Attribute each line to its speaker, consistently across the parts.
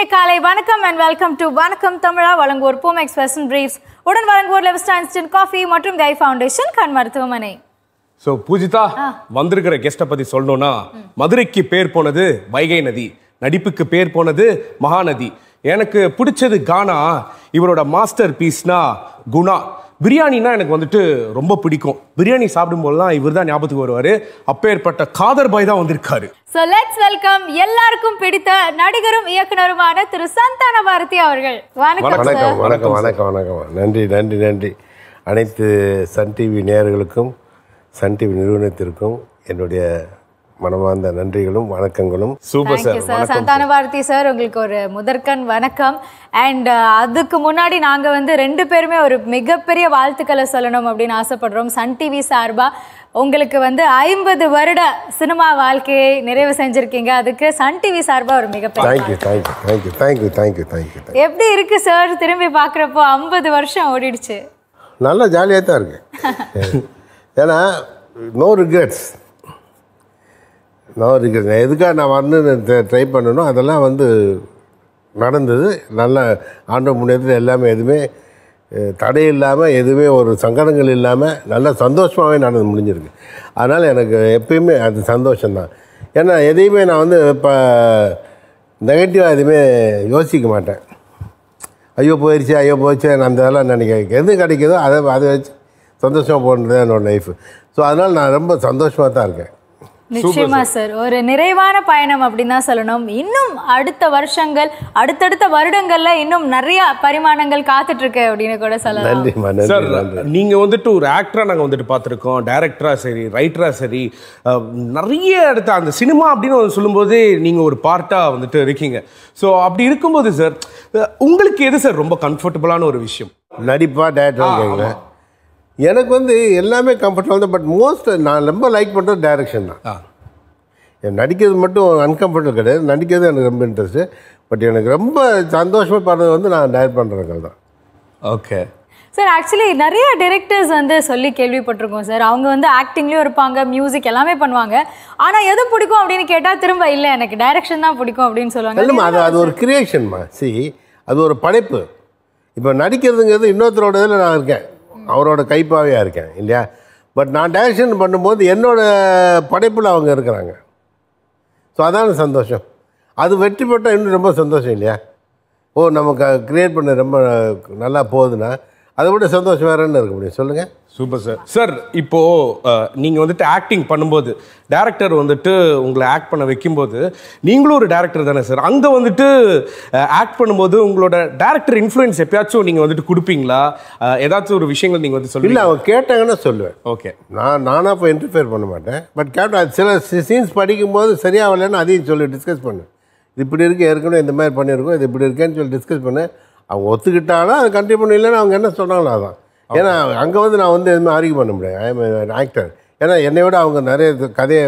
Speaker 1: காலை வணக்கம் and welcome to வணக்கம் தமிழா வழங்குவோர் பூம் எக்ஸ்பிரஸ் பிரீஃப்ஸ் உடன் வழங்குவோர் லெவஸ்டா இன்ஸ்டன்ட் காஃபி மற்றும் கை ஃபவுண்டேஷன் கண் மருத்துவமனை
Speaker 2: ஸோ பூஜிதா வந்திருக்கிற கெஸ்ட்டை பத்தி சொல்லணும்னா மதுரைக்கு பேர் போனது வைகை நதி நடிப்புக்கு பேர் போனது மகாநதி எனக்கு பிடிச்சது கானா இவரோட மாஸ்டர் பீஸ்னா குணா பிரியாணினா எனக்கு வந்துட்டு ரொம்ப பிடிக்கும் பிரியாணி சாப்பிடும்போதெல்லாம் இவர் தான் ஞாபகத்துக்கு வருவார் அப்பேற்பட்ட காதர் பாய் தான் வந்திருக்காரு
Speaker 1: ஸோ லெட்ஸ் வெல்கம் எல்லாருக்கும் பிடித்த நடிகரும் இயக்குனருமான திரு சந்தான பாரதி அவர்கள் வணக்கம் சார்
Speaker 3: வணக்கம் வணக்கம் வணக்கம் வணக்கம் நன்றி நன்றி நன்றி அனைத்து சன் டிவி நேயர்களுக்கும் சன் டிவி நிறுவனத்திற்கும் என்னுடைய மனமார்ந்த நன்றிகளும் வணக்கங்களும்
Speaker 2: super
Speaker 1: thank you
Speaker 2: sir
Speaker 1: sir Santhana Bharathi sir உங்களுக்கு ஒரு முதற்கண் வணக்கம் அண்ட் அதுக்கு முன்னாடி நாங்க வந்து ரெண்டு பேருமே ஒரு மிகப்பெரிய வாழ்த்துக்களை சொல்லணும் அப்படின்னு ஆசைப்படுறோம் சன் டிவி சார்பா உங்களுக்கு வந்து ஐம்பது வருட சினிமா வாழ்க்கையை நிறைவு செஞ்சிருக்கீங்க அதுக்கு சன் டிவி சார்பா ஒரு மிகப்பெரிய
Speaker 3: thank you thank you thank you thank you thank you thank you thank you
Speaker 1: எப்படி இருக்கு சார் திரும்பி பார்க்குறப்போ ஐம்பது வருஷம் ஓடிடுச்சு
Speaker 3: நல்லா ஜாலியாக தான் இருக்கு ஏன்னா நோ ரிக்ரெட்ஸ் நோ ரிக்ரெட்ஸ் எதுக்காக நான் வரணும்னு ட்ரை பண்ணணும் அதெல்லாம் வந்து நடந்தது நல்ல ஆண்டு முன்னேற்றத்தில் எல்லாமே எதுவுமே அஹ், தடை இல்லாமல் எதுவுமே ஒரு சங்கடங்கள் இல்லாமல் நல்ல சந்தோஷமாகவே நடந்து முடிஞ்சிருக்கு அதனால் எனக்கு எப்பயுமே அது சந்தோஷம்தான் ஏன்னா எதையுமே நான் வந்து இப்போ நெகட்டிவாக எதுவுமே யோசிக்க மாட்டேன் ஐயோ போயிடுச்சு ஐயோ போச்சு நான் அந்த இதெல்லாம் நினைக்க எது கிடைக்குதோ அதை அதை வச்சு சந்தோஷமாக போகிறது தான் என்னோடய லைஃப் ஸோ அதனால் நான் ரொம்ப சந்தோஷமாக தான் இருக்கேன்
Speaker 1: நிச்சயமா சார் ஒரு நிறைவான பயணம் அப்படின்னு தான் சொல்லணும் இன்னும் அடுத்த வருஷங்கள் அடுத்தடுத்த வருடங்கள்ல இன்னும் நிறைய பரிமாணங்கள் காத்துட்டு இருக்கு அப்படின்னு கூட சொல்லலாம்
Speaker 3: நன்றிம்மா
Speaker 2: சார்
Speaker 3: நன்றி நன்றி
Speaker 2: நீங்க வந்துட்டு ஒரு ஆக்டரா நாங்க வந்துட்டு பார்த்துருக்கோம் டைரக்டரா சரி ரைட்டரா சரி அஹ், நிறைய இடத்த அந்த சினிமா அப்படின்னு ஒரு சொல்லும்போதே நீங்க ஒரு பார்ட்டா வந்துட்டு இருக்கீங்க ஸோ அப்படி இருக்கும்போது சார் அஹ், உங்களுக்கு எது சார் ரொம்ப கம்ஃபர்டபுளான ஒரு விஷயம்
Speaker 3: நடிப்பா டேரக்டர் கேட்குறேன் எனக்கு வந்து எல்லாமே கம்ஃபர்டபுள் தான் பட் மோஸ்ட் நான் ரொம்ப லைக் பண்ணுறது டைரக்ஷன் தான்
Speaker 2: ஆ.
Speaker 3: என் நடிக்கிறது மட்டும் அன்கம்ஃபர்டபுள் கிடையாது நடிக்கிறது எனக்கு ரொம்ப இன்ட்ரெஸ்ட்டு பட் எனக்கு ரொம்ப சந்தோஷமாக பாடுறது வந்து நான் டைரக்ட் பண்ணுறதுக்கு தான்
Speaker 2: ஓகே
Speaker 1: சார் ஆக்சுவலி நிறைய டிரெக்டர்ஸ் வந்து சொல்லி கேள்விப்பட்டிருக்கோம் சார் அவங்க வந்து ஆக்டிங்லேயும் இருப்பாங்க மியூசிக் எல்லாமே பண்ணுவாங்க ஆனால் எது பிடிக்கும் அப்படின்னு கேட்டால் திரும்ப இல்லை எனக்கு டைரக்ஷன் தான் பிடிக்கும் அப்படின்னு சொல்லுவாங்க
Speaker 3: இல்லைம்மா அது அது ஒரு கிரியேஷன்மா சி அது ஒரு படைப்பு இப்போ நடிக்கிறதுங்கிறது இன்னொருத்தரோட இதில் நான் இருக்கேன் அவரோட கைப்பாவையாக இருக்கேன் இல்லையா பட் நான் டைரக்ஷன் பண்ணும்போது என்னோட படைப்பில் அவங்க இருக்கிறாங்க ஸோ அதான சந்தோஷம் அது வெற்றி பெற்றால் இன்னும் ரொம்ப சந்தோஷம் இல்லையா ஓ நமக்கு கிரியேட் பண்ண ரொம்ப நல்லா போகுதுன்னா அதை விட சந்தோஷம் வேற என்ன இருக்க முடியும் சொல்லுங்கள்
Speaker 2: சூப்பர் சார் சார் இப்போ அஹ், நீங்க வந்துட்டு ஆக்டிங் பண்ணும்போது டேரக்டர் வந்துட்டு உங்களை ஆக்ட் பண்ண வைக்கும்போது நீங்களும் ஒரு டேரக்டர் தானே சார் அங்க வந்துட்டு ஆக்ட் பண்ணும்போது உங்களோட டேரக்டர் இன்ஃப்ளூயன்ஸ் எப்பயாச்சும் நீங்க வந்துட்டு கொடுப்பீங்களா அஹ், ஏதாச்சும் ஒரு விஷயங்கள் நீங்க வந்து
Speaker 3: இல்லை
Speaker 2: சொல்லுவீங்க
Speaker 3: அவங்க கேட்டாங்கன்னா சொல்லுவேன்
Speaker 2: ஓகே
Speaker 3: நான் நானாக இப்போ இன்டர்ஃபியர் பண்ண மாட்டேன் பட் கேட்டால் சில சீன்ஸ் படிக்கும்போது சரியாகலைன்னு அதையும் சொல்லி டிஸ்கஸ் பண்ணு இது இப்படி இருக்கு ஏற்கனவே இந்த மாதிரி பண்ணியிருக்கோம் இது இப்படி இருக்கேன்னு சொல்லி டிஸ்கஸ் பண்ணு அவங்க ஒத்துக்கிட்டாலும் அதை கண்டினியூ பண்ண இல்லைன்னு அவங்க என்ன சொன்னாங்களோ அதான் ஏன்னா அங்கே வந்து நான் வந்து எதுவுமே ஆர்கியூ பண்ண முடியாது ஐ எம் ஆக்டர் ஏன்னா என்னை விட அவங்க நிறைய இது- கதையை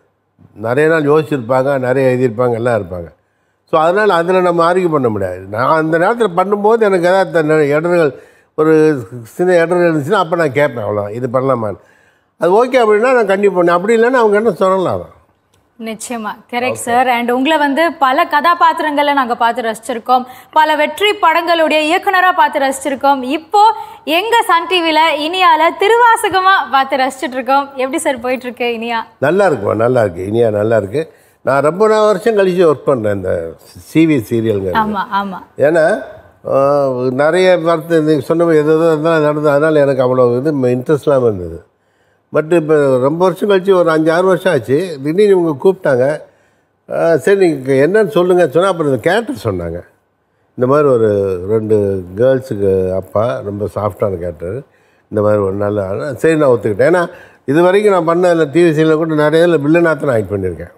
Speaker 3: நிறைய நாள் யோசிச்சிருப்பாங்க நிறைய எழுதியிருப்பாங்க எல்லாம் இருப்பாங்க ஸோ அதனால் அதில் நம்ம ஆர்கியூ பண்ண முடியாது நான் அந்த நேரத்தில் பண்ணும்போது எனக்கு ஏதாவது த- இடர்கள் ஒரு சின்ன இடர்கள் இருந்துச்சுன்னா அப்போ நான் கேட்பேன் அவ்வளோ இது பண்ணலாமான்னு அது ஓகே அப்படின்னா நான் கண்டிப்பாக பண்ணேன் அப்படி இல்லைன்னா அவங்க என்ன சொல்லலாம் அதான்
Speaker 1: நிச்சயமா கரெக்ட் சார் அண்ட் உங்களை வந்து பல கதாபாத்திரங்களை நாங்க பார்த்து ரசிச்சிருக்கோம் பல வெற்றி படங்களுடைய இயக்குனரா பார்த்து ரசிச்சிருக்கோம் இப்போ எங்க சன் டிவில இனியால திருவாசகமா பார்த்து ரசிச்சிட்டு இருக்கோம் எப்படி சார் போயிட்டு இருக்கு இனியா
Speaker 3: நல்லா இருக்குமா நல்லா இருக்கு இனியா நல்லா இருக்கு நான் ரொம்ப நாள் வருஷம் கழிச்சு ஒர்க் பண்ணுறேன் இந்த சிவி சீரியலுங்க
Speaker 1: ஆமா ஆமா
Speaker 3: ஏன்னா ஆஹ், நிறைய வார்த்தை நீங்கள் சொன்ன மாதிரி எது எதோ இருந்தாலும் நடந்தது அதனால் எனக்கு அவ்வளோ இது இன்ட்ரெஸ்ட் இல்லாமல் இருந்தது பட் இப்போ ரொம்ப வருஷம் கழிச்சு ஒரு அஞ்சு ஆறு வருஷம் ஆச்சு திடீர்னு இவங்க கூப்பிட்டாங்க ஆஹ், சரி நீங்கள் என்னன்னு சொல்லுங்கள் சொன்னால் அப்புறம் இந்த கேரக்டர் சொன்னாங்க இந்த மாதிரி ஒரு ரெண்டு கேர்ள்ஸுக்கு அப்பா ரொம்ப சாஃப்டான கேரக்டர் இந்த மாதிரி ஒரு நல்ல ஆளு. சரி நான் ஒத்துக்கிட்டேன் ஏன்னா இது வரைக்கும் நான் பண்ண இல்லை டிவி சீரியலில் கூட நிறைய இதில் வில்லனாக தான் ஆக்ட் பண்ணியிருக்கேன்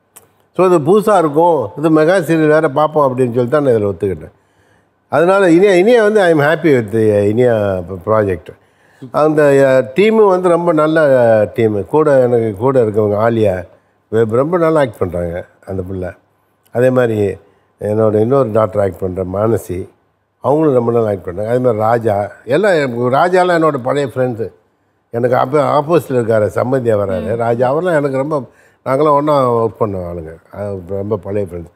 Speaker 3: ஸோ இது புதுசாக இருக்கும் இது மெகா சீரியல் வேறு பார்ப்போம் அப்படின்னு சொல்லி தான் நான் இதில் ஒத்துக்கிட்டேன் அதனால் இனியா இனியா வந்து I am happy with Iniya project அந்த டீமும் வந்து ரொம்ப நல்ல டீமு கூட எனக்கு கூட இருக்கவங்க ஆலியா வெ- ரொம்ப நல்லா ஆக்ட் பண்ணுறாங்க அந்த பிள்ளை அதே மாதிரி என்னோட இன்னொரு டாக்டர் ஆக்ட் பண்ணுற மானசி அவங்களும் ரொம்ப நல்லா ஆக்ட் பண்ணுறாங்க அதே மாதிரி ராஜா எல்லாம் எனக்கு- ராஜாலாம் என்னோட பழைய ஃப்ரெண்ட்ஸு எனக்கு அப்போ ஆப்போசிட்டில் இருக்கார் சம்பந்தியா வராரு ராஜா அவர்லாம் எனக்கு ரொம்ப நாங்களாம் ஒன்றா ஒர்க் பண்ணோம் ஆளுங்க அது ரொம்ப பழைய ஃப்ரெண்ட்ஸ்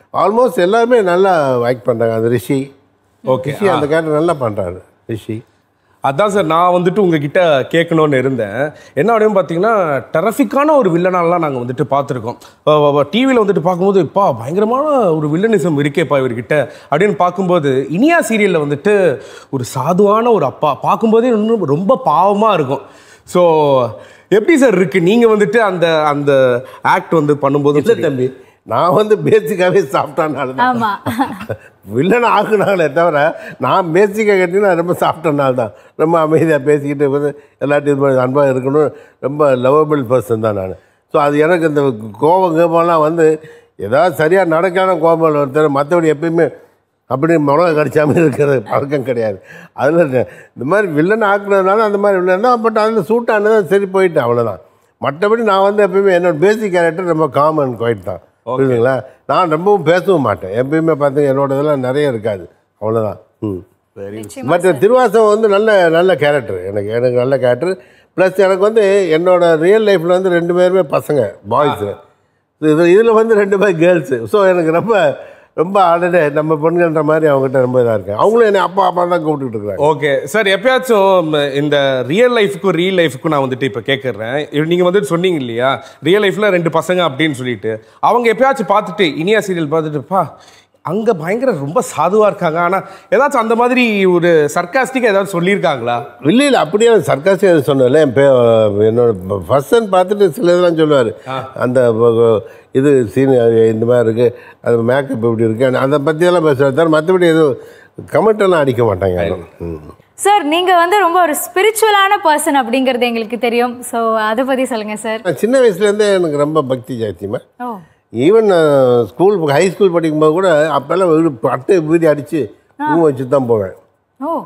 Speaker 3: ஆல்மோஸ்ட் எல்லாருமே நல்லா ஆக்ட் பண்ணுறாங்க அந்த ரிஷி
Speaker 2: ஓகே
Speaker 3: ரிஷி அந்த கேரக்டர் நல்லா பண்ணுறாரு ரிஷி
Speaker 2: அதான் சார் நான் வந்துட்டு உங்ககிட்ட கேட்கணும்னு இருந்தேன் என்ன அப்படின்னு பார்த்தீங்கன்னா டெரஃபிக்கான ஒரு வில்லனாலாம் நாங்கள் வந்துட்டு பார்த்துருக்கோம் டிவியில் வந்துட்டு பார்க்கும்போது இப்பா பயங்கரமான ஒரு வில்லனிசம் இருக்கேப்பா இவர்கிட்ட அப்படின்னு பார்க்கும்போது இனியா சீரியலில் வந்துட்டு ஒரு சாதுவான ஒரு அப்பா பார்க்கும்போதே இன்னும் ரொம்ப பாவமாக இருக்கும் ஸோ எப்படி சார் இருக்கு நீங்கள் வந்துட்டு அந்த அந்த ஆக்ட் வந்து பண்ணும்போது
Speaker 3: இல்லை தம்பி நான் வந்து பேசிக்காகவே சாப்பிட்டானால தான்
Speaker 1: ஆமா
Speaker 3: வில்லன் ஆக்குனாங்களே தவிர நான் பேசிக்காக கேட்டீங்கன்னா ரொம்ப சாப்பிட்டனால தான் ரொம்ப அமைதியாக பேசிக்கிட்டு வந்து எல்லாத்தையும் இது பண்ணி அன்பாக இருக்கணும் ரொம்ப லவபிள் பர்சன் தான் நான் ஸோ அது எனக்கு இந்த கோபம் கோபம்லாம் வந்து ஏதாவது சரியாக நடக்கான கோபம் ஒருத்தர் மற்றபடி எப்பயுமே அப்படி மிளகா கடிச்சாம இருக்கிற பழக்கம் கிடையாது அதில் இந்த மாதிரி வில்லன் ஆக்குனதுனால அந்த மாதிரி வில்லன் தான் பட் அதில் சூட்டானது சரி போயிட்டேன் அவ்வளோதான் மற்றபடி நான் வந்து எப்பயுமே என்னோட பேசிக் கேரக்டர் ரொம்ப காமன் குவைட் தான் புரியுதுங்களா நான் ரொம்பவும் பேசவும் மாட்டேன் எப்பயுமே பார்த்தீங்க என்னோட இதெல்லாம் நிறைய இருக்காது அவ்வளோதான் ம் பட் திருவாசகம் வந்து நல்ல நல்ல கேரக்டர் எனக்கு எனக்கு நல்ல கேரக்டர் ப்ளஸ் எனக்கு வந்து என்னோட ரியல் லைஃப்பில் வந்து ரெண்டு பேருமே பசங்க பாய்ஸு இது இதில் வந்து ரெண்டு பேர் கேர்ள்ஸு ஸோ எனக்கு ரொம்ப ரொம்ப ஆல்ரெடி நம்ம பெண்கள்ன்ற மாதிரி அவங்ககிட்ட ரொம்ப இதாக இருக்கேன் அவங்களும் என்னை அப்பா அப்பா தான் கூப்பிட்டுட்டு இருக்கிறாங்க
Speaker 2: ஓகே சார் எப்பயாச்சும் இந்த ரியல் லைஃப்க்கும் ரியல் லைஃப்க்கும் நான் வந்துட்டு இப்போ கேட்குறேன் நீங்கள் வந்துட்டு சொன்னீங்க இல்லையா ரியல் லைஃப்பில் ரெண்டு பசங்க அப்படின்னு சொல்லிட்டு அவங்க எப்பயாச்சும் பார்த்துட்டு இனியா சீரியல் பார்த்துட்டு பா அங்கே பயங்கர ரொம்ப சாதுவாக இருக்காங்க ஆனால் ஏதாச்சும் அந்த மாதிரி ஒரு சர்க்காஸ்டிக்காக ஏதாச்சும் சொல்லியிருக்காங்களா
Speaker 3: இல்லை இல்லை அப்படியே சர்க்காசி சொன்னல என் பே என்னோட ஃபர்ஸ்ட் பார்த்துட்டு சில இதெல்லாம் சொல்லுவார் அந்த வ- வ- இது சீன் இந்த மாதிரி இருக்குது அது மேக்கப் இப்படி இருக்குது அதை பற்றியெல்லாம் பேசுவார் தவிர மற்றபடி எதுவும் கமெண்ட் எல்லாம் அடிக்க மாட்டாங்க யாரும். ம்.
Speaker 1: சார் நீங்க வந்து ரொம்ப ஒரு ஸ்பிரிச்சுவலான பர்சன் அப்படிங்கிறது எங்களுக்கு தெரியும் ஸோ அதை பத்தி சொல்லுங்க சார்
Speaker 3: நான் சின்ன வயசுலேருந்தே எனக்கு ரொம்ப பக்தி ஜாத்தியமா
Speaker 1: ஓ
Speaker 3: ஈவன் ஸ்கூல் ஹை ஸ்கூல் படிக்கும்போது கூட அப்போல்லாம் வீடு பட்டு வீதி அடித்து குங்குமம் வச்சு தான் போவேன்
Speaker 1: ஓ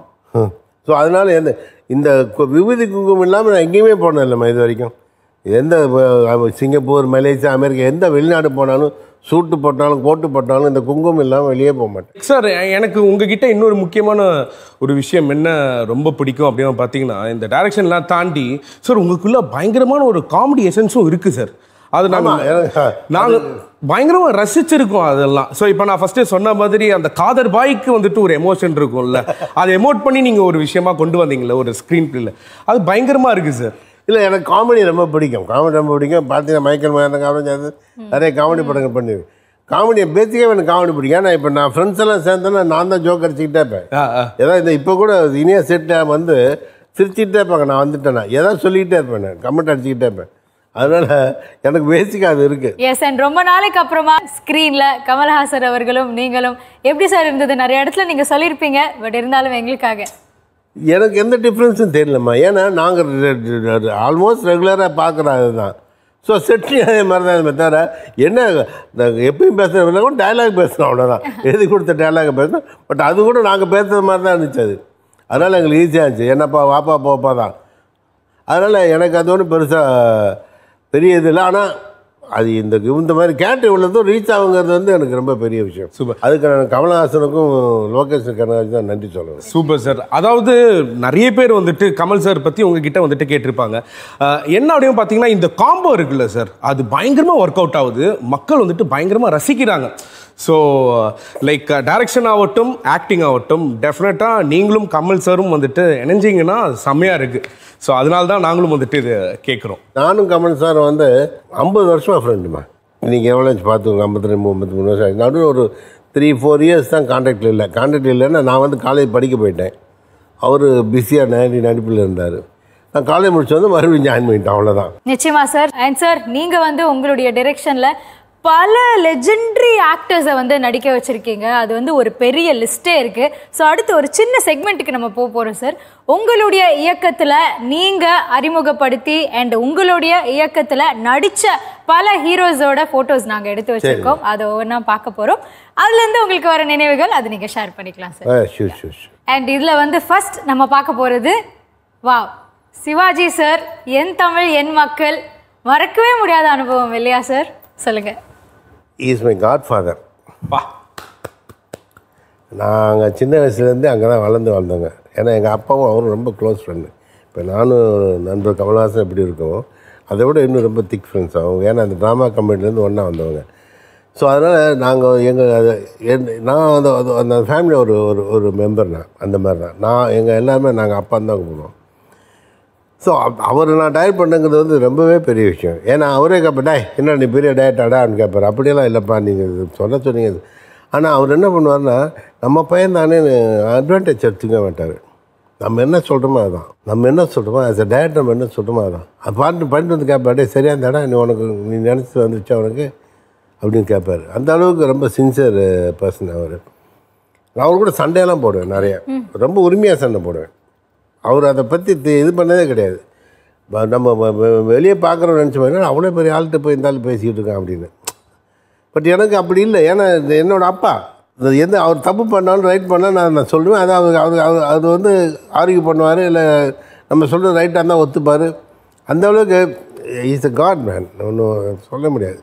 Speaker 3: ஸோ அதனால் எந்த இந்த கு- விபூதி குங்குமம் இல்லாமல் நான் எங்கேயுமே போனது இல்லைம்மா இது வரைக்கும் எந்த அஹ், சிங்கப்பூர் மலேசியா அமெரிக்கா எந்த வெளிநாடு போனாலும் சூட்டு போட்டாலும் கோட்டு போட்டாலும் இந்த குங்குமம் இல்லாமல் வெளியே போக மாட்டேன்
Speaker 2: சார் எனக்கு உங்ககிட்ட இன்னொரு முக்கியமான ஒரு விஷயம் என்ன ரொம்ப பிடிக்கும் அப்படின்னு பார்த்தீங்கன்னா இந்த டைரக்ஷன்லாம் தாண்டி சார் உங்களுக்குள்ள பயங்கரமான ஒரு காமெடி எசன்ஸும் இருக்குது சார் அது
Speaker 3: ஆமா,
Speaker 2: நாங்கள்
Speaker 3: எனக்கு-
Speaker 2: நாங்கள் பயங்கரமா ரசிச்சிருக்கோம் அதெல்லாம் ஸோ இப்போ நான் ஃபர்ஸ்டே சொன்ன மாதிரி அந்த காதர் பாய்க்கு வந்துட்டு ஒரு எமோஷன் இருக்கும்ல அதை எமோட் பண்ணி நீங்கள் ஒரு விஷயமா கொண்டு வந்தீங்களே ஒரு ஸ்க்ரீன் பிளேல அது பயங்கரமா இருக்கு சார்
Speaker 3: இல்லை எனக்கு காமெடி ரொம்ப பிடிக்கும் காமெடி ரொம்ப பிடிக்கும் பார்த்தீங்கன்னா மைக்கேல் மேரன் காமெடி சேர்ந்து நிறைய காமெடி படங்கள் பண்ணிடுவேன் காமெடி பேசிக்காக எனக்கு காமெடி பிடிக்கும் ஏன்னா இப்போ நான் ஃப்ரெண்ட்ஸ் எல்லாம் சேர்ந்தேன்னா நான் தான் ஜோக் அடிச்சுக்கிட்டே இருப்பேன்
Speaker 2: ஆ, ஆ.
Speaker 3: ஏதாவது இந்த இப்போ கூட இனிய செட்டை வந்து சிரிச்சுக்கிட்டே இருப்பாங்க நான் வந்துட்டேன்னா ஏதாவது சொல்லிக்கிட்டே இருப்பேன் நான் கமெண்ட் அடிச்சுக்கிட்டே இருப்பேன் அதனால் எனக்கு பேசிக்காக அது இருக்குது
Speaker 1: எஸ் அண்ட் ரொம்ப நாளைக்கு அப்புறமா ஸ்க்ரீன்ல கமல்ஹாசன் அவர்களும் நீங்களும் எப்படி சார் இருந்தது நிறைய இடத்துல நீங்க சொல்லியிருப்பீங்க பட் இருந்தாலும் எங்களுக்காக
Speaker 3: எனக்கு எந்த டிஃப்ரென்ஸும் தெரியலம்மா ஏன்னா நாங்கள் ஆல்மோஸ்ட் ரெகுலராக பார்க்குறோம் அதுதான் ஸோ செட்லையும் அதே மாதிரி தான் இருந்தே தவிர என்ன நாங்கள் எப்பயும் பேசுகிறவங்க கூட டைலாக் பேசுகிறோம் அவ்வளோதான் எழுதி கொடுத்த டைலாக் பேசுகிறோம் பட் அது கூட நாங்கள் பேசுகிற மாதிரி தான் இருந்துச்சு அது அதனால் எங்களுக்கு ஈஸியாக இருந்துச்சு என்னப்பா வாப்பா போப்பா தான் அதனால் எனக்கு அது ஒன்றும் பெருசாக பெரிய இது இல்லை ஆனால் அது இந்த இந்த மாதிரி கேட்டு இவ்வளோதும் ரீச் ஆகுங்கிறது வந்து எனக்கு ரொம்ப பெரிய விஷயம்
Speaker 2: Super.
Speaker 3: அதுக்கு நான் கமலஹாசனுக்கும் லோகேஷ் கனகராஜ் தான் நன்றி சொல்லணும்
Speaker 2: சூப்பர் சார் அதாவது நிறைய பேர் வந்துட்டு கமல் சார் பற்றி உங்ககிட்ட வந்துட்டு கேட்டிருப்பாங்க அஹ், என்ன அப்படின்னு பார்த்தீங்கன்னா இந்த காம்போ இருக்குல்ல சார் அது பயங்கரமாக ஒர்க் அவுட் ஆகுது மக்கள் வந்துட்டு பயங்கரமாக ரசிக்கிறாங்க ஸோ லைக் டைரக்ஷன் ஆகட்டும் ஆக்டிங் ஆகட்டும் டெஃபினட்டாக நீங்களும் கமல் சாரும் வந்துட்டு இணைஞ்சிங்கன்னா அது செம்மையாக இருக்குது ஸோ அதனால தான் நாங்களும் வந்துட்டு இது கேட்குறோம்
Speaker 3: நானும் கமல் சார் வந்து ஐம்பது வருஷமா ஃப்ரெண்டுமா இன்றைக்கி எவ்வளோ பார்த்துக்கோங்க ஐம்பத்தி ரெண்டு ஐம்பத்தி மூணு வருஷம் ஆச்சு நடுவில் ஒரு த்ரீ ஃபோர் இயர்ஸ் தான் கான்டாக்டில் இல்லை கான்டாக்ட் இல்லைன்னா நான் வந்து காலேஜ் படிக்க போயிட்டேன் அவர் பிஸியாக நடி நடிப்பில் இருந்தார் நான் காலேஜ் முடிச்சு வந்து மறுபடியும் ஜாயின் பண்ணிட்டேன் அவ்வளோதான்
Speaker 1: நிச்சயமா சார் அண்ட் சார் நீங்க வந்து உங்களுடைய டிரெக்ஷன்ல பல லெஜெண்டரி ஆக்டர்ஸை வந்து நடிக்க வச்சிருக்கீங்க அது வந்து ஒரு பெரிய லிஸ்டே இருக்கு ஸோ அடுத்து ஒரு சின்ன செக்மெண்ட்டுக்கு நம்ம போக போறோம் சார் உங்களுடைய இயக்கத்துல நீங்க அறிமுகப்படுத்தி அண்ட் உங்களுடைய இயக்கத்துல நடிச்ச பல ஹீரோஸோட போட்டோஸ் நாங்க எடுத்து வச்சிருக்கோம் அதை ஒவ்வொன்றா பார்க்க போறோம் அதுல இருந்து உங்களுக்கு வர நினைவுகள் அது நீங்க ஷேர் பண்ணிக்கலாம் சார்
Speaker 3: ஆ ஷூர் ஷூர் ஷூர்
Speaker 1: அண்ட் இதில் வந்து ஃபர்ஸ்ட் நம்ம பார்க்க போகிறது வாவ் சிவாஜி சார் என் தமிழ் என் மக்கள் மறக்கவே முடியாத அனுபவம் இல்லையா சார் சொல்லுங்க
Speaker 3: இஸ் மை காட் ஃபாதர்
Speaker 2: பா
Speaker 3: நாங்கள் சின்ன வயசுலேருந்தே அங்கே தான் வளர்ந்து வளர்ந்தோங்க ஏன்னா எங்கள் அப்பாவும் அவரும் ரொம்ப க்ளோஸ் ஃப்ரெண்டு இப்போ நானும் நண்பர் கமல்ஹாசன் எப்படி இருக்கோம் அதை விட இன்னும் ரொம்ப திக் ஃப்ரெண்ட்ஸ் ஆகும் ஏன்னா அந்த ட்ராமா கம்பெனிலேருந்து ஒன்றா வந்தவங்க ஸோ அதனால் நாங்கள் எங்கள் அது என் நான் வந்து அது- அந்த ஃபேமிலி ஒரு ஒரு ஒரு மெம்பர் நான் அந்த மாதிரி தான் நான் எங்கள் எல்லாருமே நாங்கள் அப்பா தான் கூப்பிடுவோம் ஸோ அவர் நான் டயட் பண்ணுங்கிறது வந்து ரொம்பவே பெரிய விஷயம் ஏன்னா அவரே கேட்பேன் டே என்ன நீ பெரிய டயட்டாடான்னு கேட்பார் அப்படியெல்லாம் இல்லைப்பா நீங்கள் இது சொல்ல சொன்னீங்க இது." ஆனால் அவர் என்ன பண்ணுவார்னா நம்ம பையன் தானே அட்வான்டேஜ் எடுத்துக்க மாட்டார் நம்ம என்ன சொல்கிறோமோ அதுதான் நம்ம என்ன சொல்கிறோமோ ஆஸ் அ டயட் நம்ம என்ன சொல்கிறோமோ அதுதான் அது பாட்டு பண்ணிட்டு வந்து கேட்பார் டே சரியா இருந்தாடா நீ உனக்கு நீ நினச்சி வந்துச்சா உனக்கு அப்படின்னு கேட்பார் அந்த அளவுக்கு ரொம்ப சின்சியர் பர்சன் அவர் நான் அவர் கூட சண்டையெல்லாம் போடுவேன் நிறைய ரொம்ப உரிமையாக சண்டை போடுவேன் அவர் அதை பற்றி இது பண்ணதே கிடையாது ப- நம்ம வ- வ- வெளியே பார்க்குறோம் நினச்ச மாதிரி அவ்வளோ பெரிய ஆள்கிட்ட போய் இருந்தாலும் பேசிக்கிட்டு இருக்கான் அப்படின்னு பட் எனக்கு அப்படி இல்லை ஏன்னா இது என்னோட அப்பா இது எந்த அவர் தப்பு பண்ணாலும் ரைட் பண்ணால் நான் நான் சொல்லுவேன் அதை அவர் அவர் அவர் அது வந்து ஆர்கியூ பண்ணுவார் இல்லை நம்ம சொல்கிறது ரைட்டாக இருந்தால் ஒத்துப்பார் அந்த அளவுக்கு இஸ் a காட் மேன் ஒன்றும் சொல்ல முடியாது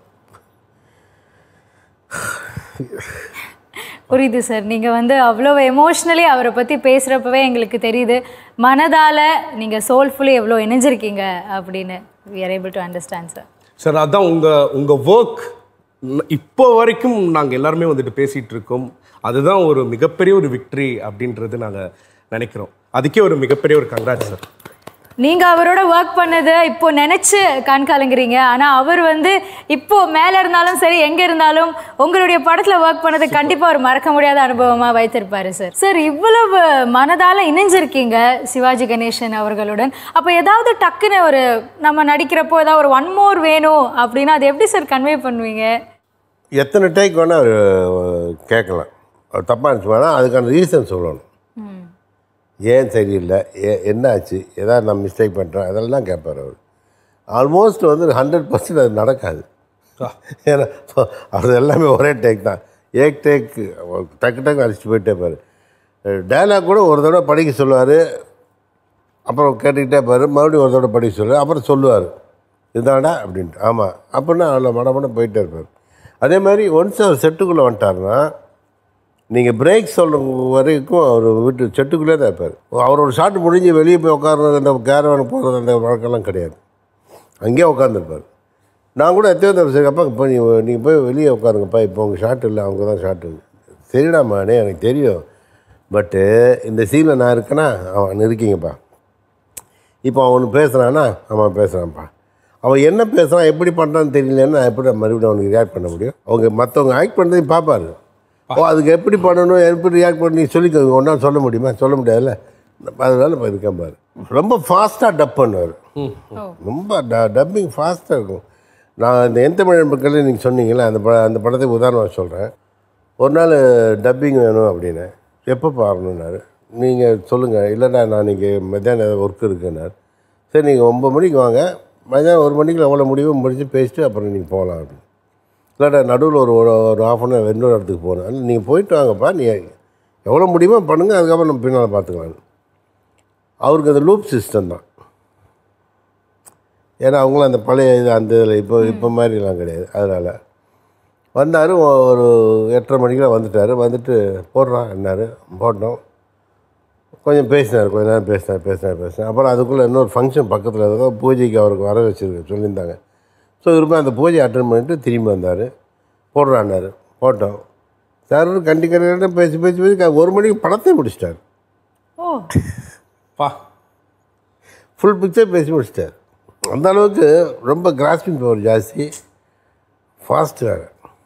Speaker 1: புரியுது சார் நீங்கள் வந்து அவ்வளோ எமோஷ்னலி அவரை பற்றி பேசுகிறப்பவே எங்களுக்கு தெரியுது மனதால் நீங்கள் சோல்ஃபுல்லி எவ்வளோ இணைஞ்சிருக்கீங்க அப்படின்னு we are able to understand sir
Speaker 2: sir அதான் உங்க உங்க ஒர்க் இப்போ வரைக்கும் நாங்க எல்லாருமே வந்துட்டு பேசிட்டு இருக்கோம் அதுதான் ஒரு மிகப்பெரிய ஒரு விக்டரி அப்படின்றது நாங்க நினைக்கிறோம் அதுக்கே ஒரு மிகப்பெரிய ஒரு கங்க்ராட் சார்
Speaker 1: நீங்க அவரோட ஒர்க் பண்ணது இப்போ நினைச்சு கண் கலங்குறீங்க ஆனா அவர் வந்து இப்போ மேல இருந்தாலும் சரி எங்க இருந்தாலும் உங்களுடைய படத்துல ஒர்க் பண்ணது கண்டிப்பா ஒரு மறக்க முடியாத அனுபவமா வைத்திருப்பாரு சார் சார் இவ்வளவு மனதால இணைஞ்சிருக்கீங்க சிவாஜி கணேசன் அவர்களுடன் அப்ப ஏதாவது டக்குன்னு ஒரு நம்ம நடிக்கிறப்போ ஏதாவது ஒரு ஒன் மோர் வேணும் அப்படின்னா அது எப்படி சார் கன்வே பண்ணுவீங்க
Speaker 3: எத்தனை டேக் வேணால் அவர் கேட்கலாம் அவர் தப்பாக நினச்சுமானா அதுக்கான ரீசன் சொல்லணும் ஏன் சரியில்லை ஏ என்ன ஆச்சு ஏதாவது நான் மிஸ்டேக் பண்ணுறேன் அதெல்லாம் கேட்பார் அவர் ஆல்மோஸ்ட் வந்து ஹண்ட்ரட் பர்சன்ட் அது நடக்காது ஏன்னா அது எல்லாமே ஒரே டேக் தான் ஏக் டேக் டக்கு டக்கு அடிச்சுட்டு போயிட்டே பாரு டைலாக் கூட ஒரு தடவை படிக்க சொல்லுவார் அப்புறம் கேட்டுக்கிட்டே பாரு மறுபடியும் ஒரு தடவை படிக்க சொல்லுவார் அப்புறம் சொல்லுவார் இதாடா அப்படின்ட்டு ஆமாம் அப்படின்னா அவ்வளோ மடமட போயிட்டே இருப்பார் அதே மாதிரி ஒன்ஸ் அவர் செட்டுக்குள்ளே வந்துட்டாருன்னா நீங்கள் பிரேக் சொல்கிற வரைக்கும் அவர் வீட்டு செட்டுக்குள்ளே தான் இருப்பார் அவரோட ஷாட் முடிஞ்சு வெளியே போய் உட்கார்றது அந்த கேரவன் போகிறது அந்த வழக்கெல்லாம் கிடையாது அங்கேயே உட்காந்துருப்பார் நான் கூட எத்தனை தடவை சரி அப்பா இப்போ நீ நீங்கள் போய் வெளியே உட்காருங்கப்பா இப்போ உங்கள் ஷாட் இல்லை அவங்க தான் ஷாட்டு சரிடாமாண்ணே எனக்கு தெரியும் பட்டு இந்த சீனில் நான் இருக்கேனா அவன் இருக்கீங்கப்பா இப்போ அவனு பேசுகிறானா அவன் பேசுகிறான்ப்பா அவன் என்ன பேசுகிறான் எப்படி பண்ணுறான்னு தெரியலன்னு நான் எப்படி மறுபடியும் அவனுக்கு ரியாக்ட் பண்ண முடியும் அவங்க மற்றவங்க ஆக்ட் பண்ணுறதையும் பார்ப்பாரு ஓ அதுக்கு எப்படி பண்ணணும் எப்படி ரியாக்ட் பண்ணி சொல்லிக்கோங்க ஒன்றா சொல்ல முடியுமா சொல்ல முடியாதுல்ல அதனால இப்போ இருக்கேன் பாரு ரொம்ப ஃபாஸ்ட்டாக டப் பண்ணுவார் ரொம்ப ட டப்பிங் ஃபாஸ்ட்டாக இருக்கும் நான் இந்த எந்த தமிழ் மக்கள் நீங்கள் சொன்னீங்களே அந்த ப அந்த படத்துக்கு உதாரணமாக சொல்கிறேன் ஒரு நாள் டப்பிங் வேணும் அப்படின்னு எப்போ பாருணுன்னாரு நீங்கள் சொல்லுங்கள் இல்லைடா நான் இன்றைக்கி மத்தியானம் ஒர்க் இருக்குன்னாரு சரி நீங்கள் ஒம்பது மணிக்கு வாங்க மதியானம் ஒரு மணிக்கு எவ்வளோ முடியுமோ முடிச்சு பேசிட்டு அப்புறம் நீங்கள் போகலாம் அப்படின்னு இல்லைடா நடுவில் ஒரு ஒரு ஒரு ஆஃப் அன் ஹவர் இன்னொரு இடத்துக்கு போகிறேன் நீங்கள் போயிட்டு வாங்கப்பா நீ எவ்வளோ முடியுமோ பண்ணுங்கள் அதுக்கப்புறம் நம்ம பின்னால் பார்த்துக்கலாம் அவருக்கு அந்த லூப் சிஸ்டம் தான் ஏன்னா அவங்களும் அந்த பழைய இது அந்த இதில் இப்போ இப்போ மாதிரிலாம் கிடையாது அதனால் வந்தார் ஒரு எட்டரை மணிக்கெலாம் வந்துட்டார் வந்துட்டு போடுறான் என்னார் போட்டோம் கொஞ்சம் பேசினார் கொஞ்ச நேரம் பேசினார் பேசினார் பேசினார் அப்புறம் அதுக்குள்ளே இன்னொரு ஃபங்க்ஷன் பக்கத்தில் இருக்கோ பூஜைக்கு அவருக்கு வர வச்சுருக்கு சொல்லியிருந்தாங்க ஸோ இவருமே அந்த பூஜை அட்டன் பண்ணிட்டு திரும்பி வந்தார் போடுறான்னாரு போட்டோம் சார் கண்டிக்கிறேன் பேசி பேசி பேசி க- ஒரு மணிக்கு படத்தை முடிச்சிட்டார்
Speaker 1: ஓ
Speaker 2: பா
Speaker 3: ஃபுல் பிக்சர் பேசி முடிச்சிட்டார் அந்த அளவுக்கு ரொம்ப கிராஸ்பிங் பவர் ஜாஸ்தி ஃபாஸ்ட் வேறு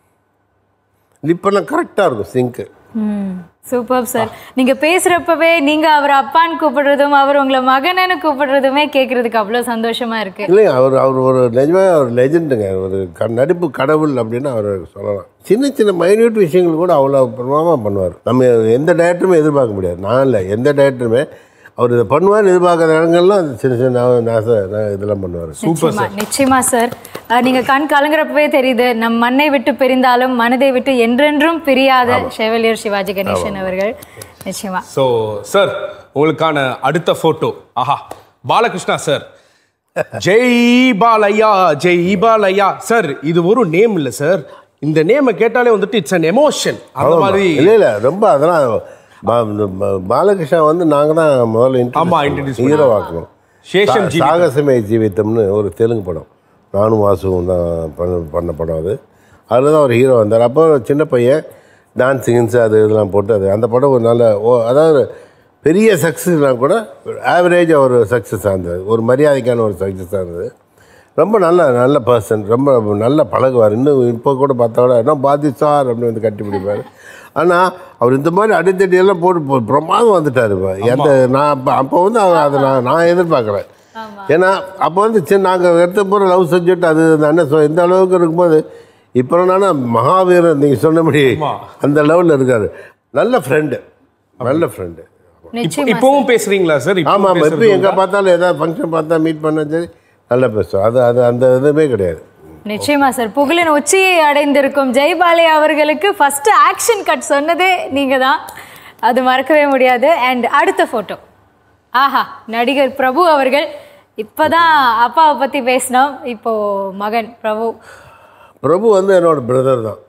Speaker 3: இப்போல்லாம் கரெக்டாக இருக்கும் சிங்க்கு
Speaker 1: சூப்பர் சார் நீங்க பேசுறப்பவே நீங்க அவர் அப்பான்னு கூப்பிடுறதும் அவர் உங்களை மகனன்னு கூப்பிடுறதுமே கேட்கறதுக்கு அவ்வளவு சந்தோஷமா இருக்கு
Speaker 3: இல்லைங்க அவர் அவர் ஒரு நிஜமாக ஒரு லெஜெண்டுங்க ஒரு க நடிப்பு கடவுள் அப்படின்னு அவர் சொல்லலாம் சின்ன சின்ன மைன்யூட் விஷயங்கள் கூட அவ்வளோ பிரமாதமாக பண்ணுவார் நம்ம எந்த டேரக்டருமே எதிர்பார்க்க முடியாது நான் இல்லை எந்த டேரக்டருமே அவர் இதை பண்ணுவார் எதிர்பார்க்குற இடங்கள்லாம் அது சின்ன சின்ன நாச நான் இதெல்லாம் பண்ணுவார்
Speaker 1: நிச்சயமா நிச்சயமா சார் அஹ், நீங்க கண் கலங்குறப்பவே தெரியுது நம் மண்ணை விட்டு பிரிந்தாலும் மனதை விட்டு என்றென்றும் பிரியாத செவலியர் சிவாஜி கணேசன் அவர்கள் நிச்சயமா
Speaker 2: ஸோ சார் உங்களுக்கான அடுத்த ஃபோட்டோ ஆஹா பாலகிருஷ்ணா சார் ஜெய் பாலையா ஜெய் பாலையா சார் இது ஒரு நேம் இல்லை சார் இந்த நேமை கேட்டாலே வந்துட்டு இட்ஸ் அன் எமோஷன் அந்த மாதிரி
Speaker 3: இல்லை இல்லை ரொம்ப அதெல்லாம் பா- இந்த பா- பாலகிருஷ்ணா வந்து நாங்கள் தான் முதல்ல
Speaker 2: ஆமா, introduce
Speaker 3: ஹீரோ ஆக்கணும்
Speaker 2: சேஷம்
Speaker 3: சா-
Speaker 2: ஜீவிதம்.
Speaker 3: சாகசமே ஜீவிதம்னு ஒரு தெலுங்கு படம் நானும் வாசுவும் தான் பண்ண பண்ண படம் அது அதில் தான் ஒரு ஹீரோ வந்தார் அப்போ ஒரு சின்ன பையன் டான்ஸிங்ஸ் அது இதெல்லாம் போட்டு அது அந்த படம் ஒரு நல்ல ஓ அதாவது பெரிய சக்ஸஸ்னால் கூட ஆவரேஜ் ஒரு சக்ஸஸாக இருந்தது ஒரு மரியாதைக்கான ஒரு சக்ஸஸாக இருந்தது ரொம்ப நல்ல நல்ல பர்சன் ரொம்ப நல்ல பழகுவார் இன்னும் இப்போ கூட பார்த்தா கூட என்ன பாதி சார் அப்படின்னு வந்து கட்டி பிடிப்பார் ஆனால் அவர் இந்த மாதிரி அடித்தடியெல்லாம் போட்டு போ- பிரமாதம் வந்துட்டார் இப்போ எந்த நான் அப்போ அப்போ வந்து அவர் அதை நான் நான் எதிர்பார்க்குறேன் ஏன்னா அப்போ வந்து சரி நாங்கள் எடுத்த போகிற லவ் சப்ஜெக்ட் அது இந்த அண்ணன் சொ இந்த அளவுக்கு இருக்கும்போது இப்போ என்னன்னா மகாவீரன் நீங்கள் சொன்னபடி அந்த லெவலில் இருக்காரு நல்ல ஃப்ரெண்டு நல்ல ஃப்ரெண்டு
Speaker 1: நிச்சயமா
Speaker 2: இப்பவும் பேசுறீங்களா சார்
Speaker 3: ஆமாம் ஆமாம் இப்போ எங்கே பார்த்தாலும் ஏதாவது ஃபங்க்ஷன் பார்த்தா மீட் பண்ண சரி நல்லா பேசுவோம் அது அது அந்த இதுவே கிடையாது
Speaker 1: நிச்சயமா சார் புகழின் உச்சியை அடைந்திருக்கும் ஜெய்பாலே அவர்களுக்கு ஃபர்ஸ்ட் ஆக்ஷன் கட் சொன்னதே நீங்க தான் அது மறக்கவே முடியாது அண்ட் அடுத்த போட்டோ ஆஹா நடிகர் பிரபு அவர்கள் இப்பதான் அப்பாவை பத்தி பேசினோம் இப்போ மகன் பிரபு
Speaker 3: பிரபு வந்து என்னோட பிரதர் தான்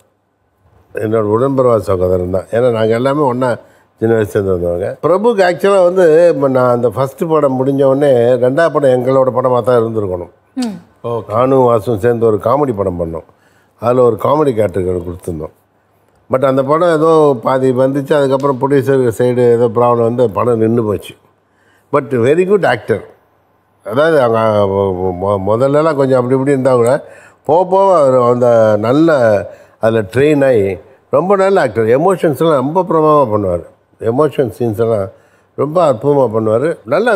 Speaker 3: என்னோட உடன்பிறவா சகோதரன் தான் ஏன்னா நாங்கள் எல்லாமே ஒன்றா சின்ன வயசுலேருந்து வந்தவங்க பிரபுக்கு ஆக்சுவலாக வந்து இப்போ நான் அந்த ஃபஸ்ட்டு படம் முடிஞ்ச உடனே ரெண்டாவது படம் எங்களோட படமாக தான் இருந்திருக்கணும்
Speaker 2: ஓகே
Speaker 3: நானும் வாசும் சேர்ந்து ஒரு காமெடி படம் பண்ணோம் அதில் ஒரு காமெடி கேரக்டர் கொடுத்துருந்தோம் பட் அந்த படம் ஏதோ பாதி வந்துச்சு அதுக்கப்புறம் ப்ரொடியூசர் சைடு ஏதோ ப்ராப்ளம் வந்து படம் நின்று போச்சு பட் வெரி குட் ஆக்டர் அதாவது அங்கே முதல்லலாம் கொஞ்சம் அப்படி இப்படி இருந்தால் கூட போக போக அவர் அந்த நல்ல அதில் ட்ரெயின் ஆகி ரொம்ப நல்ல ஆக்டர் எமோஷன்ஸ்லாம் ரொம்ப பிரமாதமாக பண்ணுவார் எமோஷன் சீன்ஸ் எல்லாம் ரொம்ப அற்புதமாக பண்ணுவார் நல்ல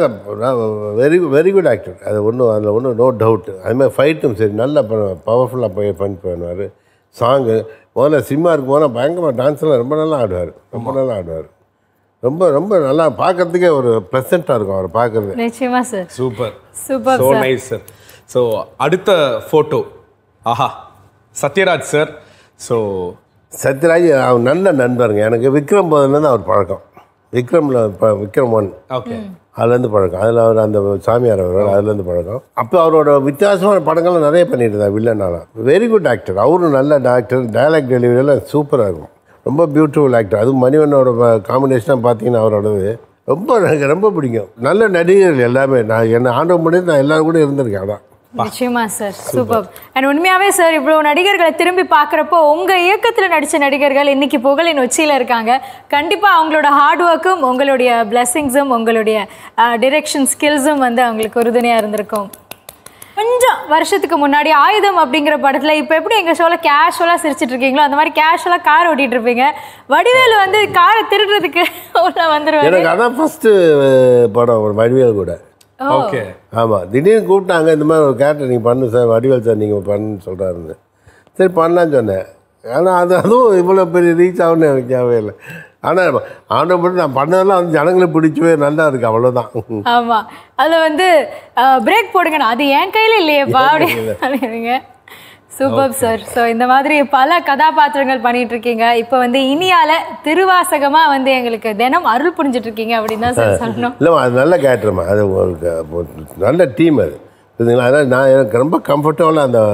Speaker 3: வெரி வெரி குட் ஆக்டர் அது ஒன்றும் அதில் ஒன்றும் நோ டவுட் அதுமாதிரி ஃபைட்டும் சரி நல்லா பவர்ஃபுல்லாக போய் பண்ணி பண்ணுவார் சாங்கு முதல்ல சினிமா இருக்கும் போனால் பயங்கரமாக டான்ஸ்லாம் ரொம்ப நல்லா ஆடுவார் ரொம்ப நல்லா ஆடுவார் ரொம்ப ரொம்ப நல்லா பார்க்கறதுக்கே ஒரு ப்ளசண்ட்டாக இருக்கும் அவர் பார்க்குறது
Speaker 1: நிச்சயமா sir
Speaker 2: super
Speaker 1: super
Speaker 2: so
Speaker 1: sir
Speaker 2: nice sir so அடுத்த ஃபோட்டோ ஆஹா சத்யராஜ் சார் ஸோ
Speaker 3: சத்யராஜ் அவர் நல்ல நண்பருங்க எனக்கு விக்ரம் போதுலேருந்து அவர் பழக்கம் விக்ரமில் இப்போ விக்ரம் ஒன்
Speaker 2: ஓகே
Speaker 3: அதுலேருந்து பழக்கம் அதில் அவர் அந்த சாமியார் அவர் அதுலேருந்து பழக்கம் அப்போ அவரோட வித்தியாசமான படங்கள்லாம் நிறைய பண்ணிட்டு இருந்தார் வில்லனாலாம் வெரி குட் ஆக்டர் அவரும் நல்ல ஆக்டர் டயலாக் டெலிவரியெல்லாம் சூப்பராக இருக்கும் ரொம்ப பியூட்டிஃபுல் ஆக்டர் அதுவும் மணிவண்ணோட காம்பினேஷனாக பார்த்தீங்கன்னா அவரோடது ரொம்ப எனக்கு ரொம்ப பிடிக்கும் நல்ல நடிகர்கள் எல்லாமே நான் என்னை ஆண்டவன் பண்ணி நான் எல்லாரும் கூட இருந்திருக்கேன் அதான்
Speaker 1: நிச்சயமா சார் சூப்பர் அண்ட் உண்மையாவே சார் இவ்வளவு நடிகர்களை திரும்பி பார்க்குறப்போ உங்க இயக்கத்துல நடிச்ச நடிகர்கள் இன்னைக்கு புகழின் உச்சியில இருக்காங்க கண்டிப்பா அவங்களோட ஹார்ட் ஒர்க்கும் உங்களுடைய பிளெஸிங்ஸும் உங்களுடைய டிரெக்ஷன் ஸ்கில்ஸும் வந்து அவங்களுக்கு உறுதுணையா இருந்திருக்கும் கொஞ்சம் வருஷத்துக்கு முன்னாடி ஆயுதம் அப்படிங்கிற படத்துல இப்போ எப்படி எங்க ஷோல கேஷுவலா சிரிச்சிட்டு இருக்கீங்களோ அந்த மாதிரி கேஷுவலா கார் ஓட்டிட்டு இருப்பீங்க வடிவேலு வந்து காரை திருடுறதுக்கு உள்ள வந்துருவாரு
Speaker 3: எனக்கு அதான் ஃபஸ்ட்டு படம் ஒரு வடிவேல் கூட
Speaker 2: ஓகே
Speaker 3: ஆமாம் திடீர்னு கூப்பிட்டாங்க இந்த மாதிரி ஒரு கேரக்டர் நீங்கள் பண்ணு சார் வடிவேல் சார் நீங்கள் பண்ணுன்னு சொல்கிறாருன்னு சரி பண்ணலான்னு சொன்னேன் ஆனால் அது அதுவும் இவ்வளோ பெரிய ரீச் ஆகும்னு எனக்கு தேவையே இல்லை ஆனால் ஆண்டவன் மட்டும் நான் பண்ணதெல்லாம் வந்து ஜனங்களுக்கு பிடிச்சவே நல்லா இருக்கு அவ்வளோதான்
Speaker 1: ஆமா அதுல வந்து பிரேக் போடுங்கண்ணா அது என் கையில இல்லையேப்பா அப்படிங்க சூப்பர் சார் ஸோ இந்த மாதிரி பல கதாபாத்திரங்கள் பண்ணிட்டு இருக்கீங்க இப்போ வந்து இனியால திருவாசகமா வந்து எங்களுக்கு தினம் அருள் புரிஞ்சிட்டு இருக்கீங்க அப்படின்னு தான் சார் சொல்லணும்
Speaker 3: இல்லைம்மா அது நல்ல கேரக்டர்மா அது ஒரு க- ஒரு நல்ல டீம் அது புரியுதுங்களா அதனால் நான் எனக்கு ரொம்ப கம்ஃபர்டபுளாக அந்த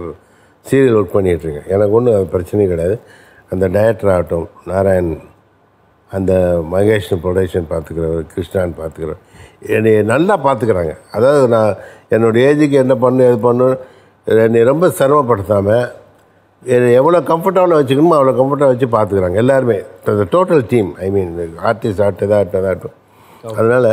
Speaker 3: சீரியல் ஒர்க் பண்ணிகிட்ருக்கேன் எனக்கு ஒன்றும் அது பிரச்சனையே கிடையாது அந்த டைரக்டர் ஆகட்டும் நாராயண் அந்த மகேஷ் ப்ரொடக்ஷன் பார்த்துக்கிறவர் கிருஷ்ணான் பார்த்துக்கிறவர் என்னை நல்லா பார்த்துக்கிறாங்க அதாவது நான் என்னோடய ஏஜுக்கு என்ன பண்ணு எது பண்ணு என்னை ரொம்ப சிரமப்படுத்தாமல் என்னை எவ்வளோ கம்ஃபர்டபுளாக வச்சுக்கணுமோ அவ்வளோ கம்ஃபர்டபுளாக வச்சு பார்த்துக்கிறாங்க எல்லாருமே total team I mean artist ஆகட்டும் இதாகட்டும் இதாகட்டும் அதனால்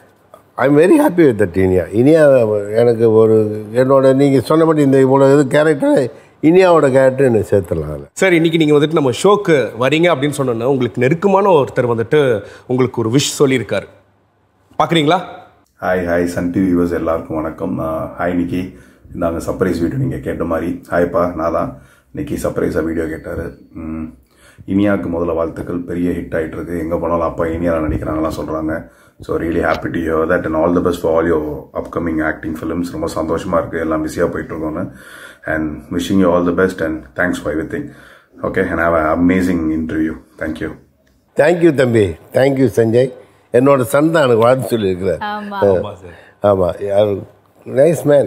Speaker 3: I am very happy with that Iniya Iniya எனக்கு ஒரு என்னோட நீங்கள் சொன்னபடி இந்த இவ்வளோ இது கேரக்டர் இனியாவோட கேரக்டர் எனக்கு சேர்த்துடலாம் அதில்
Speaker 2: சார் இன்னைக்கு நீங்க வந்துட்டு நம்ம ஷோக்கு வரீங்க அப்படின்னு சொன்னோன்னா உங்களுக்கு நெருக்கமான ஒருத்தர் வந்துட்டு உங்களுக்கு ஒரு விஷ் சொல்லியிருக்காரு பார்க்குறீங்களா
Speaker 4: hi hi Sun TV viewers எல்லாருக்கும் வணக்கம் நான் ஹாய் நிக்கி இந்தாங்க சர்ப்ரைஸ் வீடியோ நீங்கள் கேட்ட மாதிரி ஹாய்ப்பா நான் தான் நிக்கி சர்ப்ரைஸாக வீடியோ கேட்டார் ம், இனியாவுக்கு முதல்ல வாழ்த்துக்கள் பெரிய ஹிட் ஆகிட்டு இருக்கு எங்கே போனாலும் அப்பா இனியாவில் நடிக்கிறாங்கலாம் சொல்கிறாங்க so really happy to you that and all the best for all your upcoming acting films ரொம்ப சந்தோஷமாக இருக்குது எல்லாம் பிஸியாக போயிட்டுருக்கோன்னு and wishing you all the best and thanks for everything okay and have amazing interview thank you
Speaker 3: thank you தம்பி thank you Sanjay என்னோட son தான் எனக்கு வாழ்த்து சொல்லியிருக்கிறார்
Speaker 1: ஆமா
Speaker 3: ஆமாம் யார் நைஸ் மேன்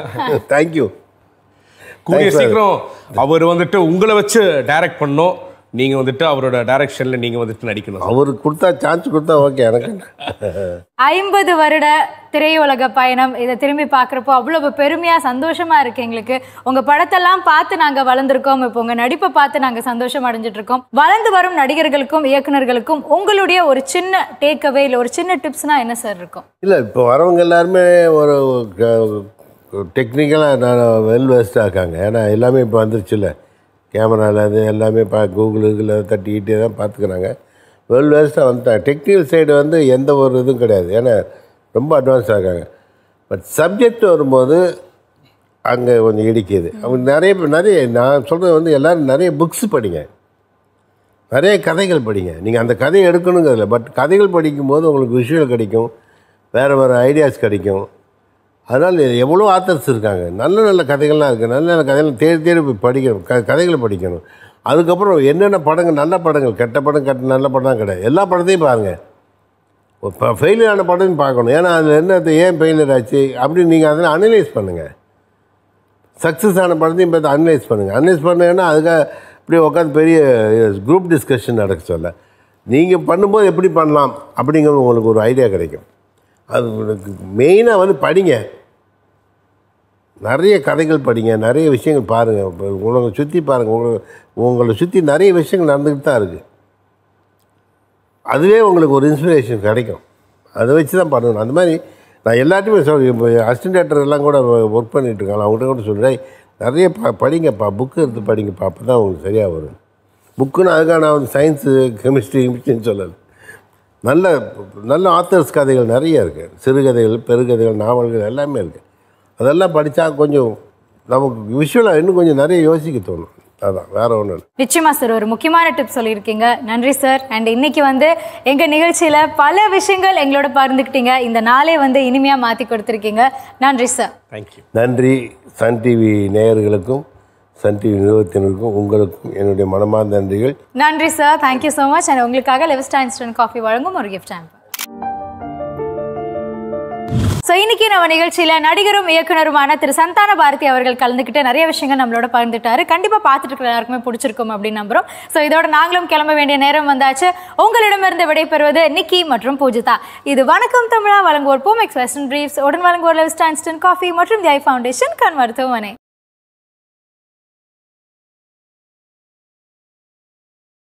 Speaker 3: தேங்க்யூ
Speaker 2: கூடிய
Speaker 3: Thanks, sir.
Speaker 2: சீக்கிரம் அவர் வந்துட்டு உங்களை வச்சு டைரக்ட் பண்ணோம் நீங்க வந்துட்டு அவரோட டைரக்ஷன்ல நீங்க வந்துட்டு நடிக்கணும்
Speaker 3: அவருக்கு கொடுத்தா சான்ஸ் கொடுத்தா ஓகே எனக்கு என்ன.
Speaker 1: ஐம்பது வருட திரையுலக பயணம் இதை திரும்பி பார்க்குறப்போ அவ்வளவு பெருமையா சந்தோஷமா இருக்கு எங்களுக்கு உங்க படத்தெல்லாம் பார்த்து நாங்க வளர்ந்துருக்கோம் இப்போ உங்க நடிப்பை பார்த்து நாங்க சந்தோஷம் அடைஞ்சிட்டு இருக்கோம் வளர்ந்து வரும் நடிகர்களுக்கும் இயக்குனர்களுக்கும் உங்களுடைய ஒரு சின்ன டேக்அவே இல்லை ஒரு சின்ன டிப்ஸ்னா என்ன சார் இருக்கும்
Speaker 3: இல்லை இப்போ வரவங்க எல்லாருமே ஒரு டெக்னிக்கலாக நான் வெல் வெஸ்டாக இருக்காங்க ஏன்னா எல்லாமே இப்போ வந்துருச்சுல்ல கேமராலேருந்து எல்லாமே பா கூகுள் இதில் தட்டிக்கிட்டே தான் பார்த்துக்கிறாங்க வெல் வெஸ்டாக வந்துட்டாங்க டெக்னிக்கல் சைடு வந்து எந்த ஒரு இதுவும் கிடையாது ஏன்னா ரொம்ப அட்வான்ஸாக இருக்காங்க பட் சப்ஜெக்ட் வரும்போது அங்கே கொஞ்சம் இடிக்குது அவங்க நிறைய பேர் நிறைய நான் சொல்கிறது வந்து எல்லோரும் நிறைய புக்ஸ் படிங்க நிறைய கதைகள் படிங்க நீங்கள் அந்த கதையை எடுக்கணுங்கிறதில்ல பட் கதைகள் படிக்கும்போது உங்களுக்கு விஷுவல் கிடைக்கும் வேறு வேறு ஐடியாஸ் கிடைக்கும் அதனால் எவ்வளோ ஆத்தர்ஸ் இருக்காங்க நல்ல நல்ல கதைகள்லாம் இருக்குது நல்ல நல்ல கதைகள் தேடி தேடி போய் படிக்கணும் க கதைகளை படிக்கணும் அதுக்கப்புறம் என்னென்ன படங்கள் நல்ல படங்கள் கெட்ட படம் கெட்ட நல்ல படம் கிடையாது எல்லா படத்தையும் பாருங்கள் இப்போ ஃபெயிலியர் ஆன படத்தையும் பார்க்கணும் ஏன்னா அதில் என்ன ஏன் ஃபெயிலியர் ஆச்சு அப்படின்னு நீங்கள் அதில் அனலைஸ் பண்ணுங்கள் சக்ஸஸ் ஆன படத்தையும் பார்த்து அனலைஸ் பண்ணுங்கள் அனலைஸ் பண்ணுங்கன்னா அதுக்காக இப்படி உட்காந்து பெரிய குரூப் டிஸ்கஷன் நடக்க சொல்ல நீங்கள் பண்ணும்போது எப்படி பண்ணலாம் அப்படிங்கிறது உங்களுக்கு ஒரு ஐடியா கிடைக்கும் அது உங்களுக்கு மெயினாக வந்து படிங்க நிறைய கதைகள் படிங்க நிறைய விஷயங்கள் பாருங்கள் இப்போ உங்களை சுற்றி பாருங்கள் உங்களை உங்களை சுற்றி நிறைய விஷயங்கள் நடந்துக்கிட்டு தான் இருக்குது அதுவே உங்களுக்கு ஒரு இன்ஸ்பிரேஷன் கிடைக்கும் அதை வச்சு தான் பண்ணணும் அந்த மாதிரி நான் எல்லாத்தையுமே சொல் இப்போ அசிஸ்டன்ட் டேரக்டர் எல்லாம் கூட ஒர்க் பண்ணிட்டு இருக்காங்க அவங்கள்ட்ட கூட சொல்கிறேன் நிறைய ப படிங்கப்பா புக்கு எடுத்து படிங்கப்பா அப்போ தான் உங்களுக்கு சரியாக வரும் புக்குன்னு அதுக்காக நான் வந்து சயின்ஸு கெமிஸ்ட்ரி கெமிஸ்ட்ரின்னு சொல்லலை நல்ல நல்ல ஆத்தர்ஸ் கதைகள் நிறைய இருக்குது சிறுகதைகள் பெருகதைகள் நாவல்கள் எல்லாமே இருக்குது அதெல்லாம் படித்தா கொஞ்சம் நமக்கு விஷுவலாக இன்னும் கொஞ்சம் நிறைய யோசிக்க தோணும் அதான் வேற ஒன்றும் இல்லை
Speaker 1: நிச்சயமா சார் ஒரு முக்கியமான டிப் சொல்லியிருக்கீங்க நன்றி சார் அண்ட் இன்னைக்கு வந்து எங்க நிகழ்ச்சியில பல விஷயங்கள் எங்களோட பகிர்ந்துக்கிட்டீங்க இந்த நாளே வந்து இனிமையா மாத்தி கொடுத்துருக்கீங்க நன்றி சார்
Speaker 2: தேங்க்யூ
Speaker 3: நன்றி சன் டிவி நேயர்களுக்கும் சன் டிவி நிறுவனத்தினருக்கும் உங்களுக்கும் என்னுடைய மனமார்ந்த நன்றிகள்
Speaker 1: நன்றி sir thank you so much and உங்களுக்காக லெவஸ்டா இன்ஸ்டன்ட் காஃபி வழங்கும் ஒரு கிஃப்ட் ஆம்பர் ஸோ இன்னைக்கு நம்ம நிகழ்ச்சியில நடிகரும் இயக்குனருமான திரு சந்தான பாரதி அவர்கள் கலந்துக்கிட்டு நிறைய விஷயங்கள் நம்மளோட பகிர்ந்துட்டாரு கண்டிப்பா பார்த்துட்டு இருக்கிற எல்லாருக்குமே பிடிச்சிருக்கும் அப்படின்னு நம்புறோம் ஸோ இதோட நாங்களும் கிளம்ப வேண்டிய நேரம் வந்தாச்சு உங்களிடமிருந்து விடைபெறுவது நிக்கி மற்றும் பூஜிதா இது வணக்கம் தமிழா வழங்குவோர் பூமெக்ஸ் வெஸ்டர்ன் பிரீஃப்ஸ் உடன் வழங்குவோர் லெவஸ்டா இன்ஸ்டன்ட் காஃபி மற்றும் தி ஐ ஃபவுண்டேஷன் கண் மருத்துவமனை